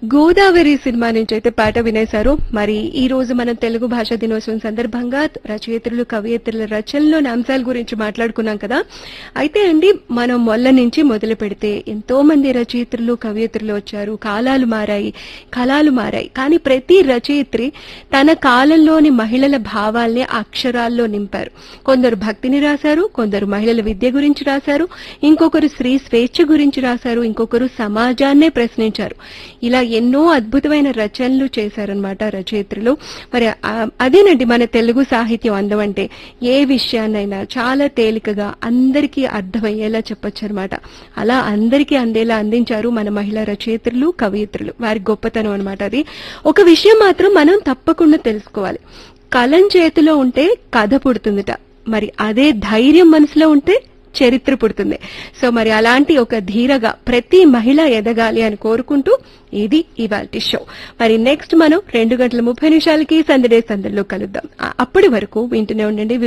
Godavari cinema నుంచి అయితే పాట వినేశారు మరి ఈ రోజు మనం తెలుగు భాషా దినోత్సవం సందర్భంగా రచయిత్రులు కవయిత్రుల రచనలోని అంశాల గురించి మాట్లాడుకున్నాం కదా అయితే అండి మనం మొల్ల నుంచి మొదలు పెడితే ఎంతో మంది రచయిత్రులు కవయిత్రులు వచ్చారు కాలాలు మారాయి కళాలు మారాయి కానీ ప్రతి రచయిత్రి తన కాలంలోని మహిళల భావాల్ని అక్షరాల్లో నింపారు కొందరు భక్తిని రాశారు కొందరు మహిళల విద్య గురించి రాశారు ఇంకొకరు స్త్రీ స్వేచ్ఛ గురించి రాశారు ఇంకొకరు సమాజాన్నే ప్రశ్నించారు ఇలా ఎన్నో అద్భుతమైన రచనలు చేశారనమాట రచయిత్రులు మరి ఆ- అదేనండి మన తెలుగు సాహిత్యం అందం అంటే ఏ విషయాన్నైనా చాలా తేలికగా అందరికీ అర్థమయ్యేలా చెప్పొచ్చు అనమాట అలా అందరికీ అందేలా అందించారు మన మహిళా రచయిత్రులు కవయిత్రులు వారి గొప్పతనం అనమాట అది ఒక విషయం మాత్రం మనం తప్పకుండా తెలుసుకోవాలి కలం చేతిలో ఉంటే కథ పుడుతుందిట మరి అదే ధైర్యం మనసులో ఉంటే చరిత్ర పుడుతుంది సో మరి అలాంటి ఒక ధీరగా ప్రతి మహిళ ఎదగాలి అని కోరుకుంటూ ఇది ఇవాల్టి షో మరి నెక్స్ట్ మనం రెండు గంటల ముప్పై నిమిషాలకి సందడే సందడిలో కలుద్దాం ఆ- అప్పటి వరకు వింటూనే ఉండండి